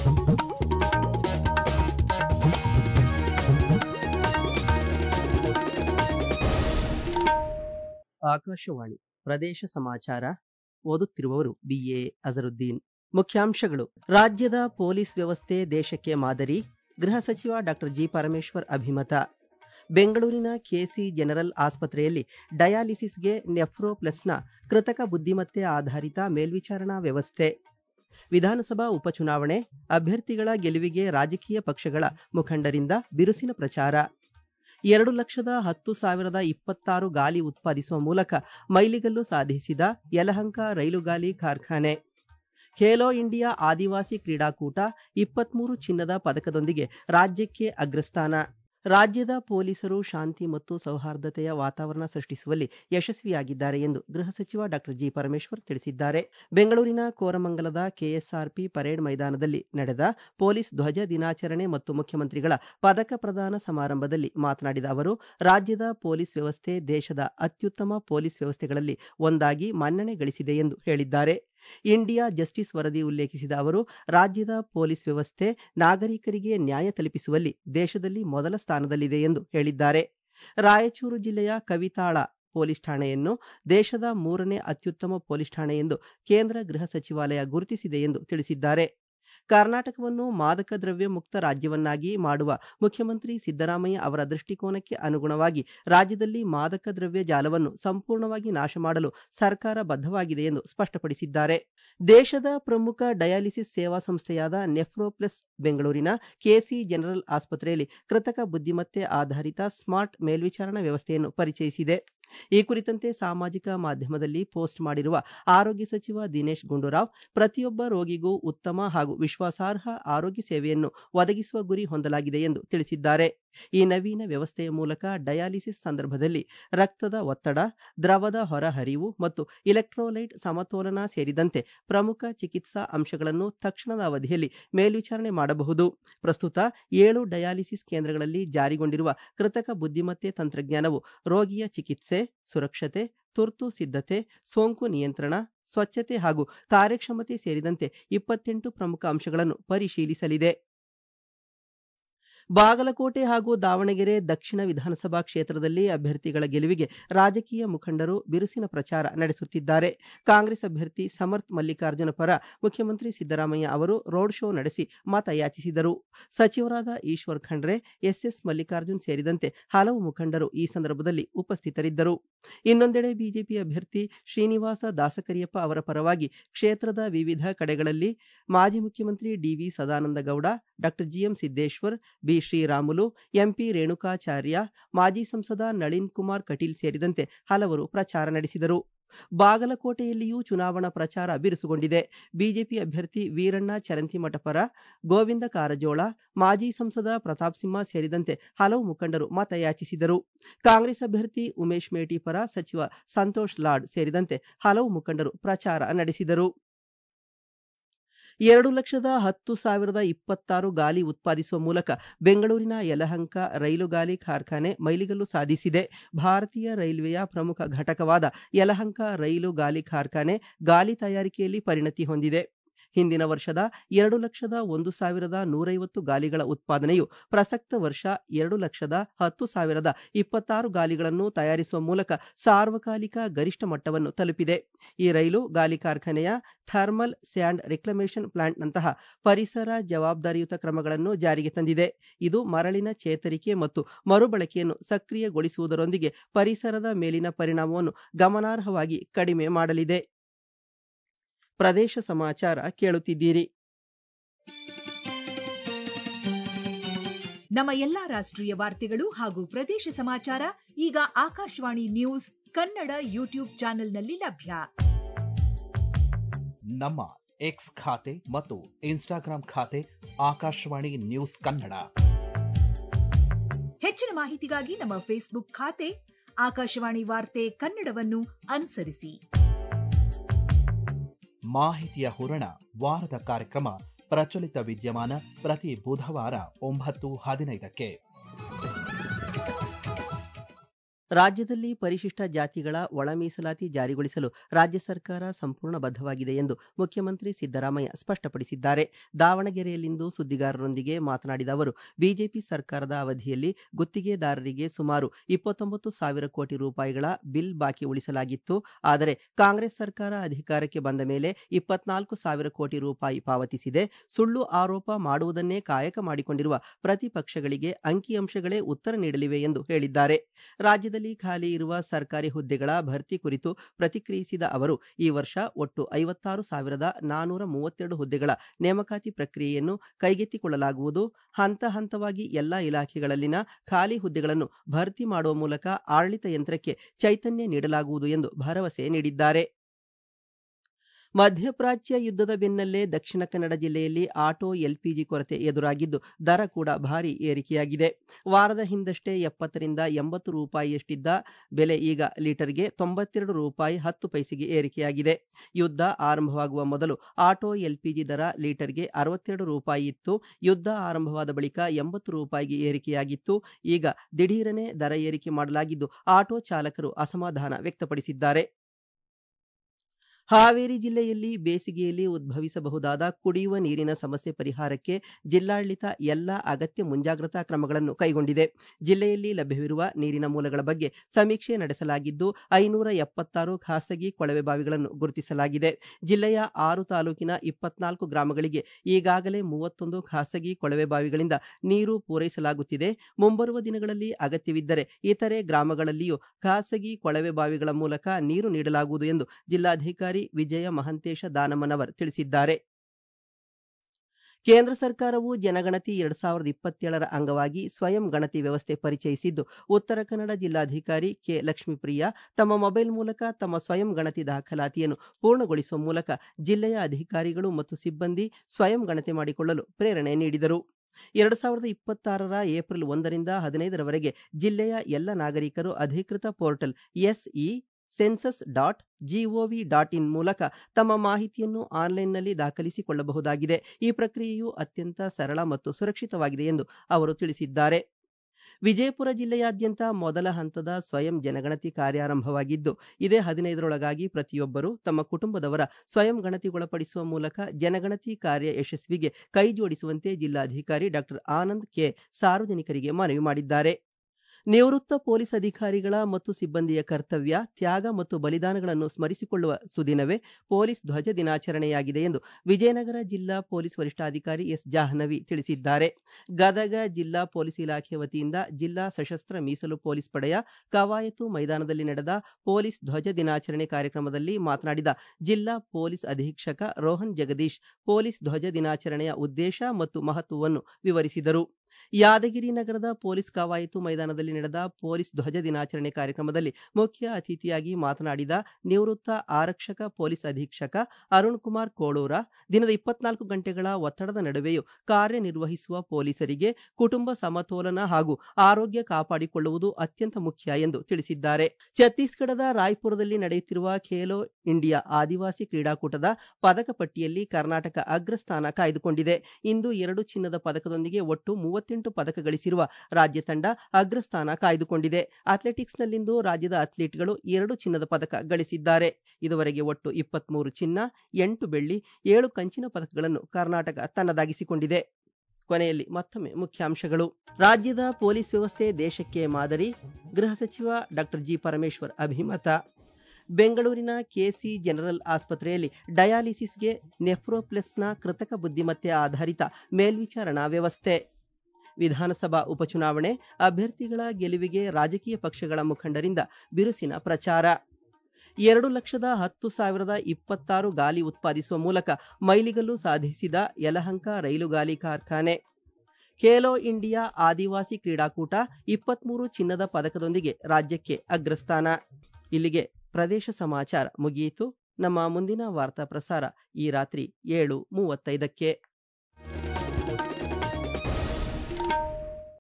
ಆಕಾಶವಾಣಿ ಪ್ರದೇಶ ಸಮಾಚಾರ ಓದುತ್ತಿರುವವರು ಬಿಎ ಅಜರುದ್ದೀನ್ ಮುಖ್ಯಾಂಶಗಳು ರಾಜ್ಯದ ಪೊಲೀಸ್ ವ್ಯವಸ್ಥೆ ದೇಶಕ್ಕೆ ಮಾದರಿ ಗೃಹ ಸಚಿವ ಡಾಕ್ಟರ್ ಜಿ ಪರಮೇಶ್ವರ್ ಅಭಿಮತ ಬೆಂಗಳೂರಿನ ಕೆಸಿ ಜನರಲ್ ಆಸ್ಪತ್ರೆಯಲ್ಲಿ ಡಯಾಲಿಸಿಸ್ಗೆ ನೆಫ್ರೋಪ್ಲಸ್ನ ಕೃತಕ ಬುದ್ಧಿಮತ್ತೆ ಆಧಾರಿತ ಮೇಲ್ವಿಚಾರಣಾ ವ್ಯವಸ್ಥೆ ವಿಧಾನಸಭಾ ಉಪಚುನಾವಣೆ ಅಭ್ಯರ್ಥಿಗಳ ಗೆಲುವಿಗೆ ರಾಜಕೀಯ ಪಕ್ಷಗಳ ಮುಖಂಡರಿಂದ ಬಿರುಸಿನ ಪ್ರಚಾರ ಎರಡು ಲಕ್ಷದ ಹತ್ತು ಸಾವಿರದ ಇಪ್ಪತ್ತಾರು ಗಾಲಿ ಉತ್ಪಾದಿಸುವ ಮೂಲಕ ಮೈಲಿಗಲ್ಲು ಸಾಧಿಸಿದ ಯಲಹಂಕ ರೈಲುಗಾಲಿ ಕಾರ್ಖಾನೆ ಖೇಲೋ ಇಂಡಿಯಾ ಆದಿವಾಸಿ ಕ್ರೀಡಾಕೂಟ ಇಪ್ಪತ್ಮೂರು ಚಿನ್ನದ ಪದಕದೊಂದಿಗೆ ರಾಜ್ಯಕ್ಕೆ ಅಗ್ರಸ್ಥಾನ ರಾಜ್ಯದ ಪೊಲೀಸರು ಶಾಂತಿ ಮತ್ತು ಸೌಹಾರ್ದತೆಯ ವಾತಾವರಣ ಸೃಷ್ಟಿಸುವಲ್ಲಿ ಯಶಸ್ವಿಯಾಗಿದ್ದಾರೆ ಎಂದು ಗೃಹ ಸಚಿವ ಡಾಕ್ಟರ್ ಜಿ ಪರಮೇಶ್ವರ್ ತಿಳಿಸಿದ್ದಾರೆ ಬೆಂಗಳೂರಿನ ಕೋರಮಂಗಲದ ಕೆಎಸ್ಆರ್ಪಿ ಪರೇಡ್ ಮೈದಾನದಲ್ಲಿ ನಡೆದ ಪೊಲೀಸ್ ಧ್ವಜ ದಿನಾಚರಣೆ ಮತ್ತು ಮುಖ್ಯಮಂತ್ರಿಗಳ ಪದಕ ಪ್ರದಾನ ಸಮಾರಂಭದಲ್ಲಿ ಮಾತನಾಡಿದ ಅವರು ರಾಜ್ಯದ ಪೊಲೀಸ್ ವ್ಯವಸ್ಥೆ ದೇಶದ ಅತ್ಯುತ್ತಮ ಪೊಲೀಸ್ ವ್ಯವಸ್ಥೆಗಳಲ್ಲಿ ಒಂದಾಗಿ ಮನ್ನಣೆ ಗಳಿಸಿದೆ ಎಂದು ಹೇಳಿದ್ದಾರೆ ಇಂಡಿಯಾ ಜಸ್ಟಿಸ್ ವರದಿ ಉಲ್ಲೇಖಿಸಿದ ಅವರು ರಾಜ್ಯದ ಪೊಲೀಸ್ ವ್ಯವಸ್ಥೆ ನಾಗರಿಕರಿಗೆ ನ್ಯಾಯ ತಲುಪಿಸುವಲ್ಲಿ ದೇಶದಲ್ಲಿ ಮೊದಲ ಸ್ಥಾನದಲ್ಲಿದೆ ಎಂದು ಹೇಳಿದ್ದಾರೆ ರಾಯಚೂರು ಜಿಲ್ಲೆಯ ಕವಿತಾಳ ಪೊಲೀಸ್ ಠಾಣೆಯನ್ನು ದೇಶದ ಮೂರನೇ ಅತ್ಯುತ್ತಮ ಪೊಲೀಸ್ ಠಾಣೆ ಎಂದು ಕೇಂದ್ರ ಗೃಹ ಸಚಿವಾಲಯ ಗುರುತಿಸಿದೆ ಎಂದು ತಿಳಿಸಿದ್ದಾರೆ ಕರ್ನಾಟಕವನ್ನು ಮಾದಕ ದ್ರವ್ಯ ಮುಕ್ತ ರಾಜ್ಯವನ್ನಾಗಿ ಮಾಡುವ ಮುಖ್ಯಮಂತ್ರಿ ಸಿದ್ದರಾಮಯ್ಯ ಅವರ ದೃಷ್ಟಿಕೋನಕ್ಕೆ ಅನುಗುಣವಾಗಿ ರಾಜ್ಯದಲ್ಲಿ ಮಾದಕ ದ್ರವ್ಯ ಜಾಲವನ್ನು ಸಂಪೂರ್ಣವಾಗಿ ನಾಶ ಮಾಡಲು ಸರ್ಕಾರ ಬದ್ಧವಾಗಿದೆ ಎಂದು ಸ್ಪಷ್ಟಪಡಿಸಿದ್ದಾರೆ ದೇಶದ ಪ್ರಮುಖ ಡಯಾಲಿಸಿಸ್ ಸೇವಾ ಸಂಸ್ಥೆಯಾದ ನೆಫ್ರೋಪ್ಲಸ್ ಬೆಂಗಳೂರಿನ ಕೆಸಿ ಜನರಲ್ ಆಸ್ಪತ್ರೆಯಲ್ಲಿ ಕೃತಕ ಬುದ್ಧಿಮತ್ತೆ ಆಧಾರಿತ ಸ್ಮಾರ್ಟ್ ಮೇಲ್ವಿಚಾರಣಾ ವ್ಯವಸ್ಥೆಯನ್ನು ಪರಿಚಯಿಸಿದೆ ಈ ಕುರಿತಂತೆ ಸಾಮಾಜಿಕ ಮಾಧ್ಯಮದಲ್ಲಿ ಪೋಸ್ಟ್ ಮಾಡಿರುವ ಆರೋಗ್ಯ ಸಚಿವ ದಿನೇಶ್ ಗುಂಡೂರಾವ್ ಪ್ರತಿಯೊಬ್ಬ ರೋಗಿಗೂ ಉತ್ತಮ ಹಾಗೂ ವಿಶ್ವಾಸಾರ್ಹ ಆರೋಗ್ಯ ಸೇವೆಯನ್ನು ಒದಗಿಸುವ ಗುರಿ ಹೊಂದಲಾಗಿದೆ ಎಂದು ತಿಳಿಸಿದ್ದಾರೆ ಈ ನವೀನ ವ್ಯವಸ್ಥೆಯ ಮೂಲಕ ಡಯಾಲಿಸಿಸ್ ಸಂದರ್ಭದಲ್ಲಿ ರಕ್ತದ ಒತ್ತಡ ದ್ರವದ ಹೊರಹರಿವು ಮತ್ತು ಇಲೆಕ್ಟ್ರೋಲೈಟ್ ಸಮತೋಲನ ಸೇರಿದಂತೆ ಪ್ರಮುಖ ಚಿಕಿತ್ಸಾ ಅಂಶಗಳನ್ನು ತಕ್ಷಣದ ಅವಧಿಯಲ್ಲಿ ಮೇಲ್ವಿಚಾರಣೆ ಮಾಡಬಹುದು ಪ್ರಸ್ತುತ ಏಳು ಡಯಾಲಿಸಿಸ್ ಕೇಂದ್ರಗಳಲ್ಲಿ ಜಾರಿಗೊಂಡಿರುವ ಕೃತಕ ಬುದ್ಧಿಮತ್ತೆ ತಂತ್ರಜ್ಞಾನವು ರೋಗಿಯ ಚಿಕಿತ್ಸೆ ಸುರಕ್ಷತೆ ತುರ್ತು ಸಿದ್ಧತೆ ಸೋಂಕು ನಿಯಂತ್ರಣ ಸ್ವಚ್ಛತೆ ಹಾಗೂ ಕಾರ್ಯಕ್ಷಮತೆ ಸೇರಿದಂತೆ ಇಪ್ಪತ್ತೆಂಟು ಪ್ರಮುಖ ಅಂಶಗಳನ್ನು ಪರಿಶೀಲಿಸಲಿದೆ ಬಾಗಲಕೋಟೆ ಹಾಗೂ ದಾವಣಗೆರೆ ದಕ್ಷಿಣ ವಿಧಾನಸಭಾ ಕ್ಷೇತ್ರದಲ್ಲಿ ಅಭ್ಯರ್ಥಿಗಳ ಗೆಲುವಿಗೆ ರಾಜಕೀಯ ಮುಖಂಡರು ಬಿರುಸಿನ ಪ್ರಚಾರ ನಡೆಸುತ್ತಿದ್ದಾರೆ ಕಾಂಗ್ರೆಸ್ ಅಭ್ಯರ್ಥಿ ಸಮರ್ಥ್ ಮಲ್ಲಿಕಾರ್ಜುನ ಪರ ಮುಖ್ಯಮಂತ್ರಿ ಸಿದ್ದರಾಮಯ್ಯ ಅವರು ರೋಡ್ ಶೋ ನಡೆಸಿ ಮತ ಯಾಚಿಸಿದರು ಸಚಿವರಾದ ಈಶ್ವರ್ ಖಂಡ್ರೆ ಎಸ್ಎಸ್ ಮಲ್ಲಿಕಾರ್ಜುನ್ ಸೇರಿದಂತೆ ಹಲವು ಮುಖಂಡರು ಈ ಸಂದರ್ಭದಲ್ಲಿ ಉಪಸ್ಥಿತರಿದ್ದರು ಇನ್ನೊಂದೆಡೆ ಬಿಜೆಪಿ ಅಭ್ಯರ್ಥಿ ಶ್ರೀನಿವಾಸ ದಾಸಕರಿಯಪ್ಪ ಅವರ ಪರವಾಗಿ ಕ್ಷೇತ್ರದ ವಿವಿಧ ಕಡೆಗಳಲ್ಲಿ ಮಾಜಿ ಮುಖ್ಯಮಂತ್ರಿ D V Sadananda Gowda doctor G M Siddeshwar B Sriramulu M P Renukacharya ಮಾಜಿ ಸಂಸದ ನಳಿನ್ ಕುಮಾರ್ ಕಟೀಲ್ ಸೇರಿದಂತೆ ಹಲವರು ಪ್ರಚಾರ ನಡೆಸಿದರು ಬಾಗಲಕೋಟೆಯಲ್ಲಿಯೂ ಚುನಾವಣಾ ಪ್ರಚಾರ ಬಿರುಸುಗೊಂಡಿದೆ ಬಿಜೆಪಿ ಅಭ್ಯರ್ಥಿ ವೀರಣ್ಣ ಚರಂತಿಮಠ ಪರ ಗೋವಿಂದ ಕಾರಜೋಳ ಮಾಜಿ ಸಂಸದ ಪ್ರತಾಪ್ ಸಿಂಹ ಸೇರಿದಂತೆ ಹಲವು ಮುಖಂಡರು ಮತಯಾಚಿಸಿದರು ಕಾಂಗ್ರೆಸ್ ಅಭ್ಯರ್ಥಿ ಉಮೇಶ್ ಮೇಟಿ ಪರ ಸಚಿವ ಸಂತೋಷ್ ಲಾಡ್ ಸೇರಿದಂತೆ ಹಲವು ಮುಖಂಡರು ಪ್ರಚಾರ ನಡೆಸಿದರು ಎರಡು ಲಕ್ಷದ ಹತ್ತು ಸಾವಿರದ ಇಪ್ಪತ್ತಾರು ಗಾಲಿ ಉತ್ಪಾದಿಸುವ ಮೂಲಕ ಬೆಂಗಳೂರಿನ ಯಲಹಂಕ ರೈಲುಗಾಲಿ ಕಾರ್ಖಾನೆ ಮೈಲಿಗಲ್ಲು ಸಾಧಿಸಿದೆ ಭಾರತೀಯ ರೈಲ್ವೆಯ ಪ್ರಮುಖ ಘಟಕವಾದ ಯಲಹಂಕ ರೈಲು ಗಾಲಿ ಕಾರ್ಖಾನೆ ಗಾಲಿ ತಯಾರಿಕೆಯಲ್ಲಿ ಪರಿಣತಿ ಹೊಂದಿದೆ ಹಿಂದಿನ ವರ್ಷದ ಎರಡು ಲಕ್ಷದ ಒಂದು ಸಾವಿರದ ನೂರೈವತ್ತು ಗಾಲಿಗಳ ಉತ್ಪಾದನೆಯು ಪ್ರಸಕ್ತ ವರ್ಷ ಎರಡು ಲಕ್ಷದ ಹತ್ತು ಸಾವಿರದ ಇಪ್ಪತ್ತಾರು ಗಾಲಿಗಳನ್ನು ತಯಾರಿಸುವ ಮೂಲಕ ಸಾರ್ವಕಾಲಿಕ ಗರಿಷ್ಠ ಮಟ್ಟವನ್ನು ತಲುಪಿದೆ ಈ ರೈಲು ಗಾಲಿ ಕಾರ್ಖಾನೆಯ ಥರ್ಮಲ್ ಸ್ಯಾಂಡ್ ರಿಕ್ಲಮೇಷನ್ ಪ್ಲಾಂಟ್ನಂತಹ ಪರಿಸರ ಜವಾಬ್ದಾರಿಯುತ ಕ್ರಮಗಳನ್ನು ಜಾರಿಗೆ ತಂದಿದೆ ಇದು ಮರಳಿನ ಚೇತರಿಕೆ ಮತ್ತು ಮರುಬಳಕೆಯನ್ನು ಸಕ್ರಿಯಗೊಳಿಸುವುದರೊಂದಿಗೆ ಪರಿಸರದ ಮೇಲಿನ ಪರಿಣಾಮವನ್ನು ಗಮನಾರ್ಹವಾಗಿ ಕಡಿಮೆ ಮಾಡಲಿದೆ ಪ್ರದೇಶ ಸಮಾಚಾರ ಕೇಳುತ್ತಿದ್ದೀರಿ ನಮ್ಮ ಎಲ್ಲಾ ರಾಷ್ಟ್ರೀಯ ವಾರ್ತೆಗಳು ಹಾಗೂ ಪ್ರದೇಶ ಸಮಾಚಾರ ಈಗ ಆಕಾಶವಾಣಿ ನ್ಯೂಸ್ ಕನ್ನಡ ಯೂಟ್ಯೂಬ್ ಚಾನೆಲ್ನಲ್ಲಿ ಲಭ್ಯ ನಮ್ಮ ಎಕ್ಸ್ ಖಾತೆ ಮತ್ತು ಇನ್ಸ್ಟಾಗ್ರಾಂ ಖಾತೆ ಆಕಾಶವಾಣಿ ನ್ಯೂಸ್ ಕನ್ನಡ ಹೆಚ್ಚಿನ ಮಾಹಿತಿಗಾಗಿ ನಮ್ಮ ಫೇಸ್ಬುಕ್ ಖಾತೆ ಆಕಾಶವಾಣಿ ವಾರ್ತೆ ಕನ್ನಡವನ್ನು ಅನುಸರಿಸಿ ಮಾಹಿತಿಯ ಹೂರಣ ವಾರದ ಕಾರ್ಯಕ್ರಮ ಪ್ರಚಲಿತ ವಿದ್ಯಮಾನ ಪ್ರತಿ ಬುಧವಾರ ಒಂಬತ್ತು ಹದಿನೈದಕ್ಕೆ ರಾಜ್ಯದಲ್ಲಿ ಪರಿಶಿಷ್ಟ ಜಾತಿಗಳ ಒಳ ಮೀಸಲಾತಿ ಜಾರಿಗೊಳಿಸಲು ರಾಜ್ಯ ಸರ್ಕಾರ ಸಂಪೂರ್ಣ ಬದ್ಧವಾಗಿದೆ ಎಂದು ಮುಖ್ಯಮಂತ್ರಿ ಸಿದ್ದರಾಮಯ್ಯ ಸ್ಪಷ್ಟಪಡಿಸಿದ್ದಾರೆ ದಾವಣಗೆರೆಯಲ್ಲಿಂದು ಸುದ್ದಿಗಾರರೊಂದಿಗೆ ಮಾತನಾಡಿದ ಅವರು ಬಿಜೆಪಿ ಸರ್ಕಾರದ ಅವಧಿಯಲ್ಲಿ ಗುತ್ತಿಗೆದಾರರಿಗೆ ಸುಮಾರು ಇಪ್ಪತ್ತೊಂಬತ್ತು ಸಾವಿರ ಕೋಟಿ ರೂಪಾಯಿಗಳ ಬಿಲ್ ಬಾಕಿ ಉಳಿಸಲಾಗಿತ್ತು ಆದರೆ ಕಾಂಗ್ರೆಸ್ ಸರ್ಕಾರ ಅಧಿಕಾರಕ್ಕೆ ಬಂದ ಮೇಲೆ ಇಪ್ಪತ್ನಾಲ್ಕು ಸಾವಿರ ಕೋಟಿ ರೂಪಾಯಿ ಪಾವತಿಸಿದೆ ಸುಳ್ಳು ಆರೋಪ ಮಾಡುವುದನ್ನೇ ಕಾಯಕ ಮಾಡಿಕೊಂಡಿರುವ ಪ್ರತಿಪಕ್ಷಗಳಿಗೆ ಅಂಕಿಅಂಶಗಳೇ ಉತ್ತರ ನೀಡಲಿವೆ ಎಂದು ಹೇಳಿದ್ದಾರೆ ರಾಜ್ಯದಲ್ಲಿ ಖಾಲಿ ಇರುವ ಸರ್ಕಾರಿ ಹುದ್ದೆಗಳ ಭರ್ತಿ ಕುರಿತು ಪ್ರತಿಕ್ರಿಯಿಸಿದ ಅವರು ಈ ವರ್ಷ ಒಟ್ಟು ಐವತ್ತಾರು ಸಾವಿರದ ನಾನೂರ ಮೂವತ್ತೆರಡು ಹುದ್ದೆಗಳ ನೇಮಕಾತಿ ಪ್ರಕ್ರಿಯೆಯನ್ನು ಕೈಗೆತ್ತಿಕೊಳ್ಳಲಾಗುವುದು ಹಂತ ಹಂತವಾಗಿ ಎಲ್ಲಾ ಇಲಾಖೆಗಳಲ್ಲಿನ ಖಾಲಿ ಹುದ್ದೆಗಳನ್ನು ಭರ್ತಿ ಮಾಡುವ ಮೂಲಕ ಆಡಳಿತ ಯಂತ್ರಕ್ಕೆ ಚೈತನ್ಯ ನೀಡಲಾಗುವುದು ಎಂದು ಭರವಸೆ ನೀಡಿದ್ದಾರೆ ಮಧ್ಯಪ್ರಾಚ್ಯ ಯುದ್ಧದ ಬೆನ್ನಲ್ಲೇ ದಕ್ಷಿಣ ಕನ್ನಡ ಜಿಲ್ಲೆಯಲ್ಲಿ ಆಟೋ ಎಲ್ಪಿಜಿ ಕೊರತೆ ಎದುರಾಗಿದ್ದು ದರ ಕೂಡ ಭಾರಿ ಏರಿಕೆಯಾಗಿದೆ ವಾರದ ಹಿಂದಷ್ಟೇ ಎಪ್ಪತ್ತರಿಂದ ಎಂಬತ್ತು ರೂಪಾಯಿಯಷ್ಟಿದ್ದ ಬೆಲೆ ಈಗ ಲೀಟರ್ಗೆ ತೊಂಬತ್ತೆರಡು ರೂಪಾಯಿ ಹತ್ತು ಪೈಸೆಗೆ ಏರಿಕೆಯಾಗಿದೆ ಯುದ್ಧ ಆರಂಭವಾಗುವ ಮೊದಲು ಆಟೋ ಎಲ್ಪಿಜಿ ದರ ಲೀಟರ್ಗೆ ಅರವತ್ತೆರಡು ರೂಪಾಯಿ ಇತ್ತು ಯುದ್ಧ ಆರಂಭವಾದ ಬಳಿಕ ಎಂಬತ್ತು ರೂಪಾಯಿಗೆ ಏರಿಕೆಯಾಗಿತ್ತು ಈಗ ದಿಢೀರನೆ ದರ ಏರಿಕೆ ಮಾಡಲಾಗಿದ್ದು ಆಟೋ ಚಾಲಕರು ಅಸಮಾಧಾನ ವ್ಯಕ್ತಪಡಿಸಿದ್ದಾರೆ ಹಾವೇರಿ ಜಿಲ್ಲೆಯಲ್ಲಿ ಬೇಸಿಗೆಯಲ್ಲಿ ಉದ್ಭವಿಸಬಹುದಾದ ಕುಡಿಯುವ ನೀರಿನ ಸಮಸ್ಯೆ ಪರಿಹಾರಕ್ಕೆ ಜಿಲ್ಲಾಡಳಿತ ಎಲ್ಲ ಅಗತ್ಯ ಮುಂಜಾಗ್ರತಾ ಕ್ರಮಗಳನ್ನು ಕೈಗೊಂಡಿದೆ ಜಿಲ್ಲೆಯಲ್ಲಿ ಲಭ್ಯವಿರುವ ನೀರಿನ ಮೂಲಗಳ ಬಗ್ಗೆ ಸಮೀಕ್ಷೆ ನಡೆಸಲಾಗಿದ್ದು ಐನೂರ ಎಪ್ಪತ್ತಾರು ಖಾಸಗಿ ಕೊಳವೆ ಬಾವಿಗಳನ್ನು ಗುರುತಿಸಲಾಗಿದೆ ಜಿಲ್ಲೆಯ ಆರು ತಾಲೂಕಿನ ಇಪ್ಪತ್ನಾಲ್ಕು ಗ್ರಾಮಗಳಿಗೆ ಈಗಾಗಲೇ ಮೂವತ್ತೊಂದು ಖಾಸಗಿ ಕೊಳವೆ ಬಾವಿಗಳಿಂದ ನೀರು ಪೂರೈಸಲಾಗುತ್ತಿದೆ ಮುಂಬರುವ ದಿನಗಳಲ್ಲಿ ಅಗತ್ಯವಿದ್ದರೆ ಇತರೆ ಗ್ರಾಮಗಳಲ್ಲಿಯೂ ಖಾಸಗಿ ಕೊಳವೆ ಬಾವಿಗಳ ಮೂಲಕ ನೀರು ನೀಡಲಾಗುವುದು ಎಂದು ಜಿಲ್ಲಾಧಿಕಾರಿ ವಿಜಯ ಮಹಂತೇಶ ದಾನಮ್ಮನವರ್ ತಿಳಿಸಿದ್ದಾರೆ ಕೇಂದ್ರ ಸರ್ಕಾರವು ಜನಗಣತಿ ಎರಡ್ ಸಾವಿರದ ಇಪ್ಪತ್ತೇಳರ ಅಂಗವಾಗಿ ಸ್ವಯಂ ಗಣತಿ ವ್ಯವಸ್ಥೆ ಪರಿಚಯಿಸಿದ್ದು ಉತ್ತರ ಕನ್ನಡ ಜಿಲ್ಲಾಧಿಕಾರಿ ಕೆ ಲಕ್ಷ್ಮೀಪ್ರಿಯ ತಮ್ಮ ಮೊಬೈಲ್ ಮೂಲಕ ತಮ್ಮ ಸ್ವಯಂ ಗಣತಿ ದಾಖಲಾತಿಯನ್ನು ಪೂರ್ಣಗೊಳಿಸುವ ಮೂಲಕ ಜಿಲ್ಲೆಯ ಅಧಿಕಾರಿಗಳು ಮತ್ತು ಸಿಬ್ಬಂದಿ ಸ್ವಯಂ ಗಣತಿ ಮಾಡಿಕೊಳ್ಳಲು ಪ್ರೇರಣೆ ನೀಡಿದರು ಎರಡು ಸಾವಿರದ ಇಪ್ಪತ್ತಾರರ ಏಪ್ರಿಲ್ ಒಂದರಿಂದ ಹದಿನೈದರವರೆಗೆ ಜಿಲ್ಲೆಯ ಎಲ್ಲ ನಾಗರಿಕರು ಅಧಿಕೃತ portal S E census dot G O V dot in ಮೂಲಕ ತಮ್ಮ ಮಾಹಿತಿಯನ್ನು ಆನ್ಲೈನ್ನಲ್ಲಿ ದಾಖಲಿಸಿಕೊಳ್ಳಬಹುದಾಗಿದೆ ಈ ಪ್ರಕ್ರಿಯೆಯು ಅತ್ಯಂತ ಸರಳ ಮತ್ತು ಸುರಕ್ಷಿತವಾಗಿದೆ ಎಂದು ಅವರು ತಿಳಿಸಿದ್ದಾರೆ ವಿಜಯಪುರ ಜಿಲ್ಲೆಯಾದ್ಯಂತ ಮೊದಲ ಹಂತದ ಸ್ವಯಂ ಜನಗಣತಿ ಕಾರ್ಯಾರಂಭವಾಗಿದ್ದು ಇದೇ ಹದಿನೈದರೊಳಗಾಗಿ ಪ್ರತಿಯೊಬ್ಬರು ತಮ್ಮ ಕುಟುಂಬದವರ ಸ್ವಯಂ ಗಣತಿಗೊಳಪಡಿಸುವ ಮೂಲಕ ಜನಗಣತಿ ಕಾರ್ಯ ಯಶಸ್ವಿಗೆ ಕೈಜೋಡಿಸುವಂತೆ ಜಿಲ್ಲಾಧಿಕಾರಿ ಡಾಕ್ಟರ್ ಆನಂದ್ ಕೆ ಸಾರ್ವಜನಿಕರಿಗೆ ಮನವಿ ಮಾಡಿದ್ದಾರೆ ನಿವೃತ್ತ ಪೊಲೀಸ್ ಅಧಿಕಾರಿಗಳ ಮತ್ತು ಸಿಬ್ಬಂದಿಯ ಕರ್ತವ್ಯ ತ್ಯಾಗ ಮತ್ತು ಬಲಿದಾನಗಳನ್ನು ಸ್ಮರಿಸಿಕೊಳ್ಳುವ ಸುದಿನವೇ ಪೊಲೀಸ್ ಧ್ವಜ ದಿನಾಚರಣೆಯಾಗಿದೆ ಎಂದು ವಿಜಯನಗರ ಜಿಲ್ಲಾ ಪೊಲೀಸ್ ವರಿಷ್ಠಾಧಿಕಾರಿ ಎಸ್ ಜಾಹ್ನವಿ ತಿಳಿಸಿದ್ದಾರೆ ಗದಗ ಜಿಲ್ಲಾ ಪೊಲೀಸ್ ಇಲಾಖೆ ವತಿಯಿಂದ ಜಿಲ್ಲಾ ಸಶಸ್ತ್ರ ಮೀಸಲು ಪೊಲೀಸ್ ಪಡೆಯ ಕವಾಯತು ಮೈದಾನದಲ್ಲಿ ನಡೆದ ಪೊಲೀಸ್ ಧ್ವಜ ದಿನಾಚರಣೆ ಕಾರ್ಯಕ್ರಮದಲ್ಲಿ ಮಾತನಾಡಿದ ಜಿಲ್ಲಾ ಪೊಲೀಸ್ ಅಧೀಕ್ಷಕ ರೋಹನ್ ಜಗದೀಶ್ ಪೊಲೀಸ್ ಧ್ವಜ ದಿನಾಚರಣೆಯ ಉದ್ದೇಶ ಮತ್ತು ಮಹತ್ವವನ್ನು ವಿವರಿಸಿದರು ಯಾದಗಿರಿ ನಗರದ ಪೊಲೀಸ್ ಕವಾಯತು ಮೈದಾನದಲ್ಲಿ ನಡೆದ ಪೊಲೀಸ್ ಧ್ವಜ ದಿನಾಚರಣೆ ಕಾರ್ಯಕ್ರಮದಲ್ಲಿ ಮುಖ್ಯ ಅತಿಥಿಯಾಗಿ ಮಾತನಾಡಿದ ನಿವೃತ್ತ ಆರಕ್ಷಕ ಪೊಲೀಸ್ ಅಧೀಕ್ಷಕ ಅರುಣ್ ಕುಮಾರ್ ಕೋಳೂರ ದಿನದ ಇಪ್ಪತ್ನಾಲ್ಕು ಗಂಟೆಗಳ ಒತ್ತಡದ ನಡುವೆಯೂ ಕಾರ್ಯನಿರ್ವಹಿಸುವ ಪೊಲೀಸರಿಗೆ ಕುಟುಂಬ ಸಮತೋಲನ ಹಾಗೂ ಆರೋಗ್ಯ ಕಾಪಾಡಿಕೊಳ್ಳುವುದು ಅತ್ಯಂತ ಮುಖ್ಯ ಎಂದು ತಿಳಿಸಿದ್ದಾರೆ ಛತ್ತೀಸ್ಗಢದ ರಾಯ್ಪುರದಲ್ಲಿ ನಡೆಯುತ್ತಿರುವ ಖೇಲೋ ಇಂಡಿಯಾ ಆದಿವಾಸಿ ಕ್ರೀಡಾಕೂಟದ ಪದಕ ಪಟ್ಟಿಯಲ್ಲಿ ಕರ್ನಾಟಕ ಅಗ್ರಸ್ಥಾನ ಕಾಯ್ದುಕೊಂಡಿದೆ ಇಂದು ಎರಡು ಚಿನ್ನದ ಪದಕದೊಂದಿಗೆ ಒಟ್ಟು ಮೂವತ್ತೆಂಟು ಪದಕ ಗಳಿಸಿರುವ ರಾಜ್ಯ ತಂಡ ಅಗ್ರಸ್ಥಾನ ಕಾಯ್ದುಕೊಂಡಿದೆ ಅಥ್ಲೆಟಿಕ್ಸ್ನಲ್ಲಿಂದು ರಾಜ್ಯದ ಅಥ್ಲೀಟ್ಗಳು ಎರಡು ಚಿನ್ನದ ಪದಕ ಗಳಿಸಿದ್ದಾರೆ ಇದುವರೆಗೆ ಒಟ್ಟು ಇಪ್ಪತ್ಮೂರು ಚಿನ್ನ ಎಂಟು ಬೆಳ್ಳಿ ಏಳು ಕಂಚಿನ ಪದಕಗಳನ್ನು ಕರ್ನಾಟಕ ತನ್ನದಾಗಿಸಿಕೊಂಡಿದೆ ಕೊನೆಯಲ್ಲಿ ಮತ್ತೊಮ್ಮೆ ಮುಖ್ಯಾಂಶಗಳು ರಾಜ್ಯದ ಪೊಲೀಸ್ ವ್ಯವಸ್ಥೆ ದೇಶಕ್ಕೆ ಮಾದರಿ ಗೃಹ ಸಚಿವ ಡಾಕ್ಟರ್ ಜಿ ಪರಮೇಶ್ವರ್ ಅಭಿಮತ ಬೆಂಗಳೂರಿನ ಕೆಸಿ ಜನರಲ್ ಆಸ್ಪತ್ರೆಯಲ್ಲಿ ಡಯಾಲಿಸಿಸ್ಗೆ ನೆಫ್ರೋಪ್ಲೆಸ್ನ ಕೃತಕ ಬುದ್ಧಿಮತ್ತೆ ಆಧಾರಿತ ಮೇಲ್ವಿಚಾರಣಾ ವ್ಯವಸ್ಥೆ ವಿಧಾನಸಭಾ ಉಪಚುನಾವಣೆ ಅಭ್ಯರ್ಥಿಗಳ ಗೆಲುವಿಗೆ ರಾಜಕೀಯ ಪಕ್ಷಗಳ ಮುಖಂಡರಿಂದ ಬಿರುಸಿನ ಪ್ರಚಾರ ಎರಡು ಲಕ್ಷದ ಹತ್ತು ಸಾವಿರದ ಇಪ್ಪತ್ತಾರು ಗಾಲಿ ಉತ್ಪಾದಿಸುವ ಮೂಲಕ ಮೈಲಿಗಲ್ಲು ಸಾಧಿಸಿದ ಯಲಹಂಕ ರೈಲುಗಾಲಿ ಕಾರ್ಖಾನೆ ಖೇಲೋ ಇಂಡಿಯಾ ಆದಿವಾಸಿ ಕ್ರೀಡಾಕೂಟ ಇಪ್ಪತ್ಮೂರು ಚಿನ್ನದ ಪದಕದೊಂದಿಗೆ ರಾಜ್ಯಕ್ಕೆ ಅಗ್ರಸ್ಥಾನ ಇಲ್ಲಿಗೆ ಪ್ರದೇಶ ಸಮಾಚಾರ ಮುಗಿಯಿತು ನಮ್ಮ ಮುಂದಿನ ವಾರ್ತಾ ಪ್ರಸಾರ ಈ ರಾತ್ರಿ ಏಳು ಮೂವತ್ತೈದಕ್ಕೆ